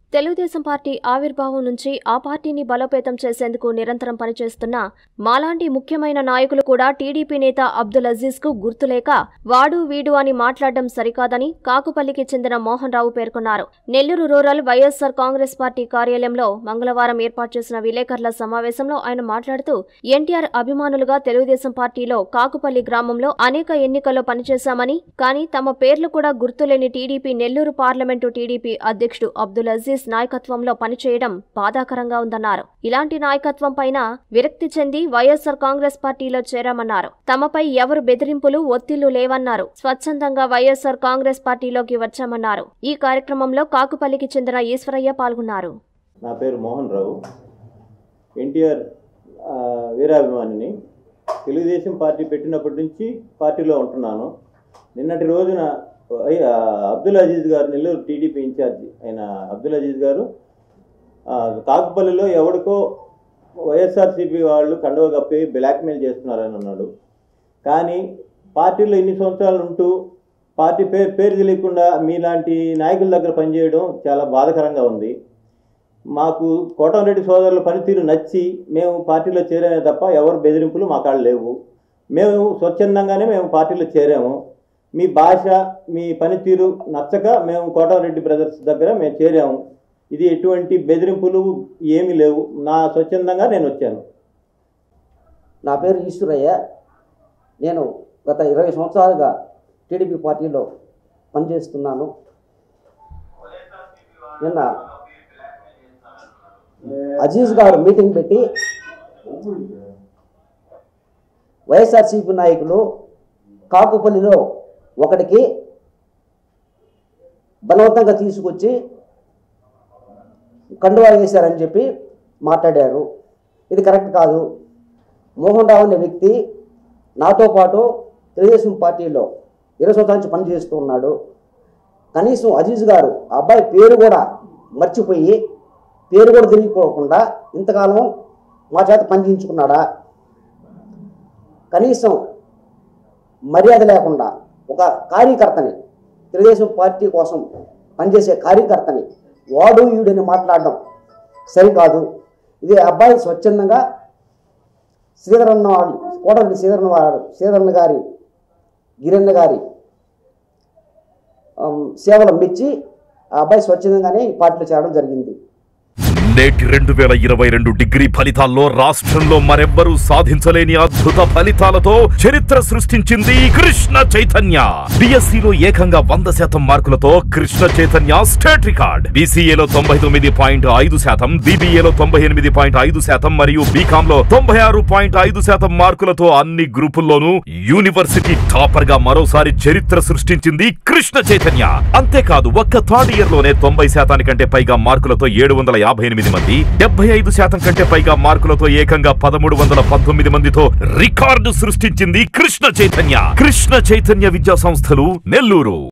Telugu Desam party ఆవిర్భావం నుంచి ఆ పార్టీని బలోపేతం చేసేందుకు నిరంతరం పనిచేస్తున్న మాలాంటి ముఖ్యమైన నాయకులు కూడా టీడీపీ నేత అబ్దుల్ అజీజ్ కు గుర్తులేక వాడు వీడు అని మాట్లాడడం సరికాదని కాకుపల్లికి చెందిన మోహన్ రావు పేర్కొన్నారు Nellore rural YSR Congress party కార్యాలయంలో మంగళవారం ఏర్పాటు చేసిన విలేకరుల సమావేశంలో ఆయన మాట్లాడుతూ ఎన్టీఆర్ అభిమానులుగా తెలుగుదేశం పార్టీలో కాకుపల్లి గ్రామంలో అనేక ఎన్నికల్లో పనిచేశామని కానీ తమ పేర్లు కూడా గుర్తులేని టీడీపీ నెల్లూరు పార్లమెంటు టీడీపీ అధ్యక్షుడు అబ్దుల్ అజీజ్ నాయకత్వంలో పనిచేయడం బాధాకరంగా ఉందన్నారు ఇలాంటి నాయకత్వం పైన విరక్తి చెంది వైఎస్సార్ కాంగ్రెస్ పార్టీలో చేరామన్నారు తమపై ఎవరు బెదిరింపులు ఒత్తిళ్లు లేవన్నారు స్వచ్ఛందంగా వైఎస్సార్ కాంగ్రెస్ పార్టీలోకి వచ్చామన్నారు ఈ కార్యక్రమంలో కాకుపల్లికి చెందిన ఈశ్వరయ్య పాల్గొన్నారు నా పేరు మోహన్ రావు ఎన్టీఆర్ ఆ, వీరాభిమానిని తెలుగుదేశం పార్టీ పెట్టినప్పటి నుంచి పార్టీలో ఉంటున్నాను నిన్నటి రోజున ఐ- ఆ, అబ్దుల్ అజీజ్ గారు నెల్లూరు టీడీపీ ఇన్ఛార్జి ఆయన అబ్దుల్ అజీజ్ గారు ఆ, కాకుపల్లిలో ఎవడికో వైఎస్ఆర్సీపీ వాళ్ళు కండువ కప్పి బ్లాక్మెయిల్ చేస్తున్నారని అన్నాడు కానీ పార్టీలో ఇన్ని సంవత్సరాలు ఉంటూ పార్టీ పేరు పేరు తెలియకుండా మీలాంటి నాయకుల దగ్గర పనిచేయడం చాలా బాధాకరంగా ఉంది మాకు కోటంరెడ్డి సోదరుల పనితీరు నచ్చి మేము పార్టీలో చేరామే తప్ప ఎవరు బెదిరింపులు మా కాళ్ళు లేవు మేము స్వచ్ఛందంగానే మేము పార్టీలో చేరాము మీ భాష మీ పనితీరు నచ్చక మేము కోటంరెడ్డి బ్రదర్స్ దగ్గర మేము చేరాము ఇది ఎటువంటి బెదిరింపులు ఏమీ లేవు నా స్వచ్ఛందంగా నేను వచ్చాను నా పేరు ఈశ్వరయ్య నేను గత ఇరవై సంవత్సరాలుగా టీడీపీ పార్టీలో పనిచేస్తున్నాను నిన్న అజీజ్ గారు మీటింగ్ పెట్టి వైఎస్ఆర్సీపీ నాయకులు కాకుపల్లిలో ఒకటికి బలవంతంగా తీసుకొచ్చి కండువా వేశారని చెప్పి మాట్లాడారు ఇది కరెక్ట్ కాదు మోహన్ రావు అనే వ్యక్తి నాతో పాటు తెలుగుదేశం పార్టీలో ఇరవై సంవత్సరాల నుంచి పనిచేస్తూ ఉన్నాడు కనీసం అజీజ్ గారు ఆ అబ్బాయి పేరు కూడా మర్చిపోయి పేరు కూడా తెలియకోకుండా ఇంతకాలం మా చేత పనిచేయించుకున్నాడా కనీసం మర్యాద లేకుండా ఒక కార్యకర్తని తెలుగుదేశం పార్టీ కోసం పనిచేసే కార్యకర్తని వాడు వీడని మాట్లాడడం సరికాదు ఇది అబ్బాయి స్వచ్ఛందంగా శ్రీధరన్న వాళ్ళు కోటరెడ్డి శ్రీధరన్న వారు శ్రీధరన్న గారి గిరన్న గారి ఆమ్, సేవలు మెచ్చి ఆ అబ్బాయి స్వచ్ఛందంగానే ఈ పార్టీలో చేరడం జరిగింది నేటి రెండు వేల ఇరవై రెండు డిగ్రీ ఫలితాల్లో రాష్ట్రంలో మరెవ్వరూ సాధించలేని అద్భుత ఫలితాలతో చరిత్ర సృష్టించింది కృష్ణ చైతన్య బిఎస్సిలో ఏకంగా వంద శాతం మార్కులతో కృష్ణ చైతన్య స్టేట్ రికార్డ్ బీసీఏలో తొంభై తొమ్మిది పాయింట్ ఐదు శాతం బీబీఏలో తొంభై ఎనిమిది పాయింట్ ఐదు శాతం మరియు బీకామ్ లో తొంభై ఆరు పాయింట్ ఐదు శాతం మార్కులతో అన్ని గ్రూపుల్లోనూ యూనివర్సిటీ టాపర్ గా మరోసారి చరిత్ర సృష్టించింది కృష్ణ చైతన్య అంతేకాదు ఒక్క థర్డ్ ఇయర్ లోనే తొంభై శాతానికంటే పైగా మార్కులతో ఏడు వందల యాభై ఎనిమిది మంది డెబ్బై ఐదు శాతం కంటే పైగా మార్కులతో ఏకంగా పదమూడు వందల పంతొమ్మిది మందితో రికార్డు సృష్టించింది కృష్ణ చైతన్య కృష్ణ చైతన్య విద్యా సంస్థలు నెల్లూరు